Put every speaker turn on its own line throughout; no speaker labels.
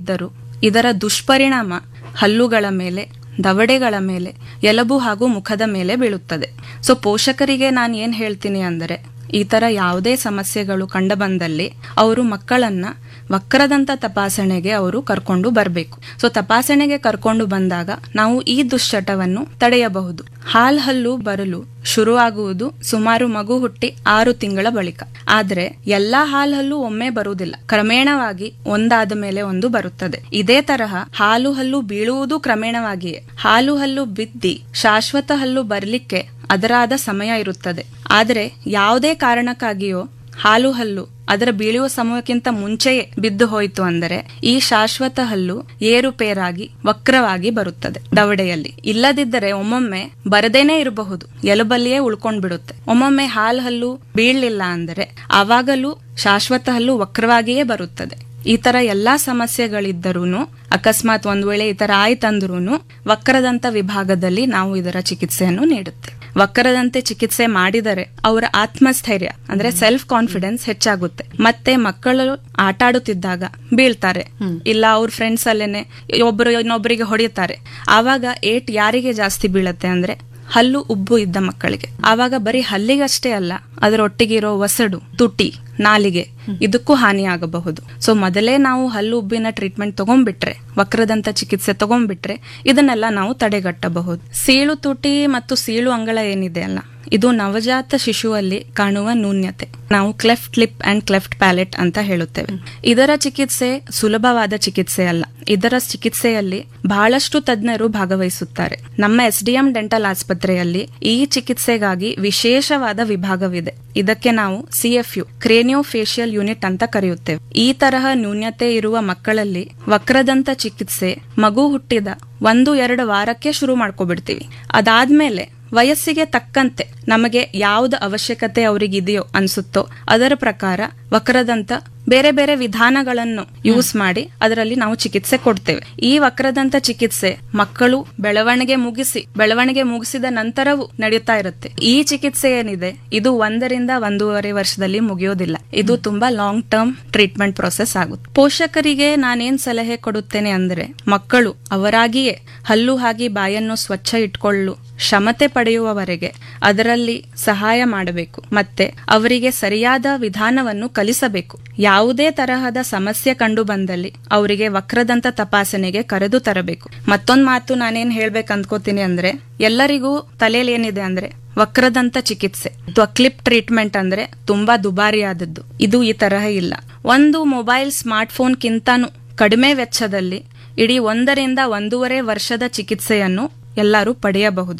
ಇದ್ದರೂ ಇದರ ದುಷ್ಪರಿಣಾಮ ಹಲ್ಲುಗಳ ಮೇಲೆ ದವಡೆಗಳ ಮೇಲೆ ಎಲಬು ಹಾಗೂ ಮುಖದ ಮೇಲೆ ಬೀಳುತ್ತದೆ ಸೊ ಪೋಷಕರಿಗೆ ನಾನು ಏನ್ ಹೇಳ್ತೀನಿ ಅಂದರೆ ಈ ತರ ಯಾವುದೇ ಸಮಸ್ಯೆಗಳು ಕಂಡುಬಂದಲ್ಲಿ ಅವರು ಮಕ್ಕಳನ್ನ ವಕ್ರದಂತ ತಪಾಸಣೆಗೆ ಅವರು ಕರ್ಕೊಂಡು ಬರಬೇಕು ಸೊ ತಪಾಸಣೆಗೆ ಕರ್ಕೊಂಡು ಬಂದಾಗ ನಾವು ಈ ದುಶ್ಚಟವನ್ನು ತಡೆಯಬಹುದು ಹಾಲ್ ಹಲ್ಲು ಬರಲು ಶುರುವಾಗುವುದು ಸುಮಾರು ಮಗು ಹುಟ್ಟಿ ಆರು ತಿಂಗಳ ಬಳಿಕ ಆದ್ರೆ ಎಲ್ಲಾ ಹಾಲ್ ಹಲ್ಲು ಒಮ್ಮೆ ಬರುವುದಿಲ್ಲ ಕ್ರಮೇಣವಾಗಿ ಒಂದಾದ ಮೇಲೆ ಒಂದು ಬರುತ್ತದೆ ಇದೇ ತರಹ ಹಾಲು ಹಲ್ಲು ಬೀಳುವುದು ಕ್ರಮೇಣವಾಗಿಯೇ ಹಾಲು ಹಲ್ಲು ಬಿದ್ದಿ ಶಾಶ್ವತ ಹಲ್ಲು ಬರಲಿಕ್ಕೆ ಅದರಾದ ಸಮಯ ಇರುತ್ತದೆ ಆದರೆ ಯಾವುದೇ ಕಾರಣಕ್ಕಾಗಿಯೋ ಹಾಲು ಹಲ್ಲು ಅದರ ಬೀಳುವ ಸಮಯಕ್ಕಿಂತ ಮುಂಚೆಯೇ ಬಿದ್ದು ಹೋಯಿತು ಅಂದರೆ ಈ ಶಾಶ್ವತ ಹಲ್ಲು ಏರುಪೇರಾಗಿ ವಕ್ರವಾಗಿ ಬರುತ್ತದೆ ದವಡೆಯಲ್ಲಿ ಇಲ್ಲದಿದ್ದರೆ ಒಮ್ಮೊಮ್ಮೆ ಬರದೇನೆ ಇರಬಹುದು ಎಲುಬಲ್ಲಿಯೇ ಉಳ್ಕೊಂಡ್ ಬಿಡುತ್ತೆ ಒಮ್ಮೊಮ್ಮೆ ಹಾಲು ಹಲ್ಲು ಬೀಳಲಿಲ್ಲ ಅಂದರೆ ಆವಾಗಲೂ ಶಾಶ್ವತ ಹಲ್ಲು ವಕ್ರವಾಗಿಯೇ ಬರುತ್ತದೆ ಈ ತರ ಎಲ್ಲಾ ಸಮಸ್ಯೆಗಳಿದ್ದರೂ ಅಕಸ್ಮಾತ್ ಒಂದ್ ವೇಳೆ ಈ ತರ ಆಯ್ತಂದ್ರೂ ವಕ್ರದಂತ ವಿಭಾಗದಲ್ಲಿ ನಾವು ಇದರ ಚಿಕಿತ್ಸೆಯನ್ನು ನೀಡುತ್ತೆ ವಕ್ರದಂತೆ ಚಿಕಿತ್ಸೆ ಮಾಡಿದರೆ ಅವರ ಆತ್ಮಸ್ಥೈರ್ಯ ಅಂದ್ರೆ ಸೆಲ್ಫ್ ಕಾನ್ಫಿಡೆನ್ಸ್ ಹೆಚ್ಚಾಗುತ್ತೆ ಮತ್ತೆ ಮಕ್ಕಳು ಆಟ ಆಡುತ್ತಿದ್ದಾಗ ಬೀಳ್ತಾರೆ ಇಲ್ಲ ಅವ್ರ ಫ್ರೆಂಡ್ಸ್ ಅಲ್ಲೇನೆ ಒಬ್ಬರು ಇನ್ನೊಬ್ಬರಿಗೆ ಹೊಡೆಯುತ್ತಾರೆ ಆವಾಗ ಏಟ್ ಯಾರಿಗೆ ಜಾಸ್ತಿ ಬೀಳತ್ತೆ ಅಂದ್ರೆ ಹಲ್ಲು ಉಬ್ಬು ಇದ್ದ ಮಕ್ಕಳಿಗೆ ಆವಾಗ ಬರೀ ಹಲ್ಲಿಗಷ್ಟೇ ಅಲ್ಲ ಅದರೊಟ್ಟಿಗಿರೋ ಒಸಡು ತುಟಿ ನಾಲಿಗೆ ಇದಕ್ಕೂ ಹಾನಿ ಆಗಬಹುದು ಸೊ ಮೊದಲೇ ನಾವು ಹಲ್ಲು ಉಬ್ಬಿನ ಟ್ರೀಟ್ಮೆಂಟ್ ತಗೊಂಡ್ಬಿಟ್ರೆ ವಕ್ರದಂತ ಚಿಕಿತ್ಸೆ ತಗೊಂಡ್ಬಿಟ್ರೆ ಇದನ್ನೆಲ್ಲ ನಾವು ತಡೆಗಟ್ಟಬಹುದು ಸೀಳು ತುಟಿ ಮತ್ತು ಸೀಳು ಅಂಗಳ ಏನಿದೆ ಅಲ್ಲ ಇದು ನವಜಾತ ಶಿಶುವಲ್ಲಿ ಕಾಣುವ ನ್ಯೂನ್ಯತೆ ನಾವು cleft lip and cleft palate ಅಂತ ಹೇಳುತ್ತೇವೆ ಇದರ ಚಿಕಿತ್ಸೆ ಸುಲಭವಾದ ಚಿಕಿತ್ಸೆ ಅಲ್ಲ ಇದರ ಚಿಕಿತ್ಸೆಯಲ್ಲಿ ಬಹಳಷ್ಟು ತಜ್ಞರು ಭಾಗವಹಿಸುತ್ತಾರೆ ನಮ್ಮ ಎಸ್ ಡಿಎಂ ಡೆಂಟಲ್ ಆಸ್ಪತ್ರೆಯಲ್ಲಿ ಈ ಚಿಕಿತ್ಸೆಗಾಗಿ ವಿಶೇಷವಾದ ವಿಭಾಗವಿದೆ ಇದಕ್ಕೆ ನಾವು ಸಿಎಫ್ಯು ಕ್ರೇನಿಯೋ ಫೇಶಿಯಲ್ ಯೂನಿಟ್ ಅಂತ ಕರೆಯುತ್ತೇವೆ ಈ ತರಹ ನ್ಯೂನ್ಯತೆ ಇರುವ ಮಕ್ಕಳಲ್ಲಿ ವಕ್ರದಂತ ಚಿಕಿತ್ಸೆ ಮಗು ಹುಟ್ಟಿದ ಒಂದು ಎರಡು ವಾರಕ್ಕೆ ಶುರು ಮಾಡ್ಕೊಬಿಡ್ತೀವಿ ಅದಾದ್ಮೇಲೆ ವಯಸ್ಸಿಗೆ ತಕ್ಕಂತೆ ನಮಗೆ ಯಾವ್ದು ಅವಶ್ಯಕತೆ ಅವರಿಗಿದೆಯೋ ಅನ್ಸುತ್ತೋ ಅದರ ಪ್ರಕಾರ ವಕ್ರದಂತ ಬೇರೆ ಬೇರೆ ವಿಧಾನಗಳನ್ನು ಯೂಸ್ ಮಾಡಿ ಅದರಲ್ಲಿ ನಾವು ಚಿಕಿತ್ಸೆ ಕೊಡ್ತೇವೆ ಈ ವಕ್ರದಂತ ಚಿಕಿತ್ಸೆ ಮಕ್ಕಳು ಬೆಳವಣಿಗೆ ಮುಗಿಸಿ ಬೆಳವಣಿಗೆ ಮುಗಿಸಿದ ನಂತರವೂ ನಡೆಯುತ್ತಾ ಇರುತ್ತೆ ಈ ಚಿಕಿತ್ಸೆ ಏನಿದೆ ಇದು ಒಂದರಿಂದ ಒಂದೂವರೆ ವರ್ಷದಲ್ಲಿ ಮುಗಿಯೋದಿಲ್ಲ ಇದು ತುಂಬಾ ಲಾಂಗ್ ಟರ್ಮ್ ಟ್ರೀಟ್ಮೆಂಟ್ ಪ್ರೊಸೆಸ್ ಆಗುತ್ತೆ ಪೋಷಕರಿಗೆ ನಾನೇನ್ ಸಲಹೆ ಕೊಡುತ್ತೇನೆ ಅಂದ್ರೆ ಮಕ್ಕಳು ಅವರಾಗಿಯೇ ಹಲ್ಲು ಹಾಗೆ ಬಾಯನ್ನು ಸ್ವಚ್ಛ ಇಟ್ಕೊಳ್ಳು ಕ್ಷಮತೆ ಪಡೆಯುವವರೆಗೆ ಅದರಲ್ಲಿ ಸಹಾಯ ಮಾಡಬೇಕು ಮತ್ತೆ ಅವರಿಗೆ ಸರಿಯಾದ ವಿಧಾನವನ್ನು ಕಲಿಸಬೇಕು ಯಾವುದೇ ತರಹದ ಸಮಸ್ಯೆ ಕಂಡು ಬಂದಲ್ಲಿ ಅವರಿಗೆ ವಕ್ರದಂತ ತಪಾಸಣೆಗೆ ಕರೆದು ತರಬೇಕು ಮತ್ತೊಂದ್ ಮಾತು ನಾನೇನ್ ಹೇಳ್ಬೇಕು ಅಂದ್ಕೋತೀನಿ ಅಂದ್ರೆ ಎಲ್ಲರಿಗೂ ತಲೆಯಲ್ಲಿ ಏನಿದೆ ಅಂದ್ರೆ ವಕ್ರದಂತ ಚಿಕಿತ್ಸೆ ಅಥವಾ ಕ್ಲಿಪ್ ಟ್ರೀಟ್ಮೆಂಟ್ ಅಂದ್ರೆ ತುಂಬಾ ದುಬಾರಿ ಆದದ್ದು ಇದು ಈ ತರಹ ಇಲ್ಲ ಒಂದು ಮೊಬೈಲ್ ಸ್ಮಾರ್ಟ್ ಫೋನ್ಗಿಂತಾನು ಕಡಿಮೆ ವೆಚ್ಚದಲ್ಲಿ ಇಡೀ ಒಂದರಿಂದ ಒಂದೂವರೆ ವರ್ಷದ ಚಿಕಿತ್ಸೆಯನ್ನು ಎಲ್ಲರೂ ಪಡೆಯಬಹುದು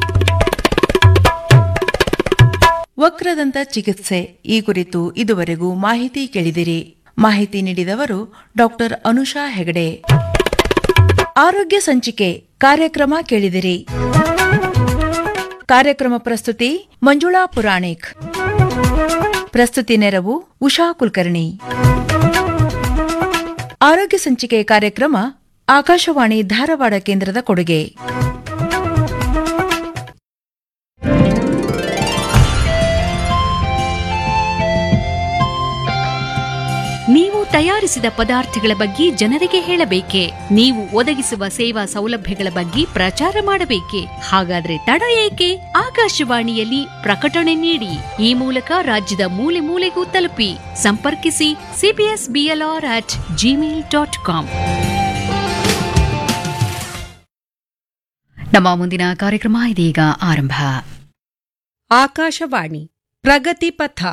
ವಕ್ರದಂತ ಚಿಕಿತ್ಸೆ ಈ ಕುರಿತು ಇದುವರೆಗೂ ಮಾಹಿತಿ ಕೇಳಿದಿರಿ ಮಾಹಿತಿ ನೀಡಿದವರು ಡಾಕ್ಟರ್ ಅನುಷಾ ಹೆಗಡೆ ಆರೋಗ್ಯ ಸಂಚಿಕೆ ಕಾರ್ಯಕ್ರಮ ಕೇಳಿದಿರಿ ಕಾರ್ಯಕ್ರಮ ಪ್ರಸ್ತುತಿ ಮಂಜುಳಾ ಪುರಾಣಿಕ್ ಪ್ರಸ್ತುತಿ ನೆರವು ಉಷಾ ಕುಲಕರ್ಣಿ ಆರೋಗ್ಯ ಸಂಚಿಕೆ ಕಾರ್ಯಕ್ರಮ ಆಕಾಶವಾಣಿ ಧಾರವಾಡ ಕೇಂದ್ರದ ಕೊಡುಗೆ
ನೀವು ತಯಾರಿಸಿದ ಪದಾರ್ಥಗಳ ಬಗ್ಗೆ ಜನರಿಗೆ ಹೇಳಬೇಕೆ ನೀವು ಒದಗಿಸುವ ಸೇವಾ ಸೌಲಭ್ಯಗಳ ಬಗ್ಗೆ ಪ್ರಚಾರ ಮಾಡಬೇಕೆ ಹಾಗಾದ್ರೆ ತಡ ಏಕೆ ಆಕಾಶವಾಣಿಯಲ್ಲಿ ಪ್ರಕಟಣೆ ನೀಡಿ ಈ ಮೂಲಕ ರಾಜ್ಯದ ಮೂಲೆ ಮೂಲೆಗೂ ತಲುಪಿ ಸಂಪರ್ಕಿಸಿ CBS BLR at gmail dot com ನಮ್ಮ ಮುಂದಿನ ಕಾರ್ಯಕ್ರಮ ಇದೀಗ ಆರಂಭ
ಆಕಾಶವಾಣಿ ಪ್ರಗತಿ ಪಥ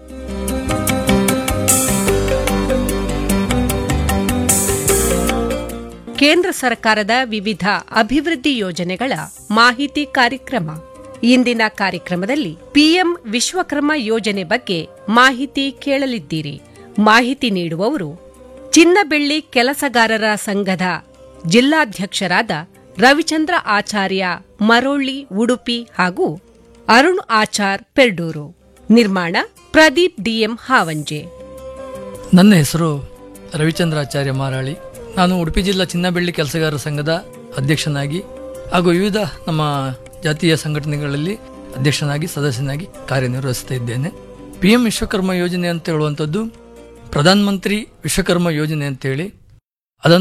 ಕೇಂದ್ರ ಸರ್ಕಾರದ ವಿವಿಧ ಅಭಿವೃದ್ಧಿ ಯೋಜನೆಗಳ ಮಾಹಿತಿ ಕಾರ್ಯಕ್ರಮ ಇಂದಿನ ಕಾರ್ಯಕ್ರಮದಲ್ಲಿ ಪಿಎಂ ವಿಶ್ವಕರ್ಮ ಯೋಜನೆ ಬಗ್ಗೆ ಮಾಹಿತಿ ಕೇಳಲಿದ್ದೀರಿ ಮಾಹಿತಿ ನೀಡುವವರು ಚಿನ್ನ ಬೆಳ್ಳಿ ಕೆಲಸಗಾರರ ಸಂಘದ ಜಿಲ್ಲಾಧ್ಯಕ್ಷರಾದ ರವಿಚಂದ್ರ ಆಚಾರ್ಯ ಮರೋಳ್ಳಿ ಉಡುಪಿ ಹಾಗೂ ಅರುಣ್ ಆಚಾರ್ ಪೆರ್ಡೂರು ನಿರ್ಮಾಣ ಪ್ರದೀಪ್ ಡಿಎಂ ಹಾವಂಜೆ
ನನ್ನ ಹೆಸರು ರವಿಚಂದ್ರಾಚಾರ್ಯ ಮಾರಾಳಿ ನಾನು ಉಡುಪಿ ಜಿಲ್ಲಾ ಚಿನ್ನಬೆಳ್ಳಿ ಕೆಲಸಗಾರರ ಸಂಘದ ಅಧ್ಯಕ್ಷನಾಗಿ ಹಾಗೂ ವಿವಿಧ ನಮ್ಮ ಜಾತೀಯ ಸಂಘಟನೆಗಳಲ್ಲಿ ಅಧ್ಯಕ್ಷನಾಗಿ ಸದಸ್ಯನಾಗಿ ಕಾರ್ಯನಿರ್ವಹಿಸ್ತಾ ಇದ್ದೇನೆ ಪಿ ಎಂ ವಿಶ್ವಕರ್ಮ ಯೋಜನೆ ಅಂತ ಹೇಳುವಂಥದ್ದು ಪ್ರಧಾನ ಮಂತ್ರಿ ವಿಶ್ವಕರ್ಮ ಯೋಜನೆ ಅಂತೇಳಿ